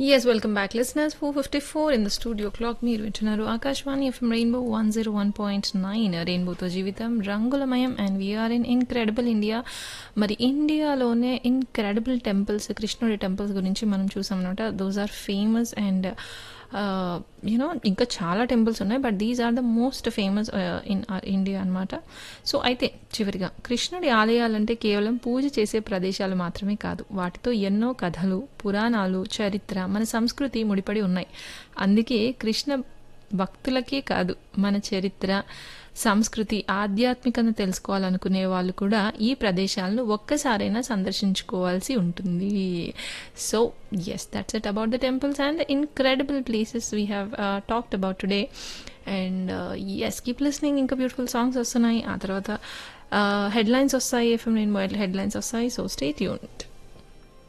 Yes, welcome back, listeners. 454 in the studio clock. మీరు వింటున్నారు Akashvani FM rainbow one zero one point nine రెయిన్బోతో జీవితం రంగులమయం and we are in incredible India మరి ఇండియాలోనే ఇన్క్రెడిబుల్ టెంపుల్స్ కృష్ణుడి టెంపుల్స్ గురించి మనం చూసాం అనమాట those are famous and you know ఇంకా చాలా టెంపుల్స్ ఉన్నాయి but these are the most famous in India అనమాట సో అయితే చివరిగా కృష్ణుడి ఆలయాలంటే కేవలం పూజ చేసే ప్రదేశాలు మాత్రమే కాదు వాటితో ఎన్నో కథలు పురాణాలు చరిత్ర మన సంస్కృతి ముడిపడి ఉన్నాయి అందుకే కృష్ణ భక్తులకే కాదు మన చరిత్ర సంస్కృతి ఆధ్యాత్మికతను తెలుసుకోవాలనుకునే వాళ్ళు కూడా ఈ ప్రదేశాలను ఒక్కసారైనా సందర్శించుకోవాల్సి ఉంటుంది so yes that's it about the temples and incredible places we have talked about today and yes keep listening ఇంకా బ్యూటిఫుల్ సాంగ్స్ వస్తున్నాయి ఆ తర్వాత హెడ్లైన్స్ వస్తాయి ఎఫ్ఎం నేను హెడ్లైన్స్ వస్తాయి సో స్టే ట్యూన్డ్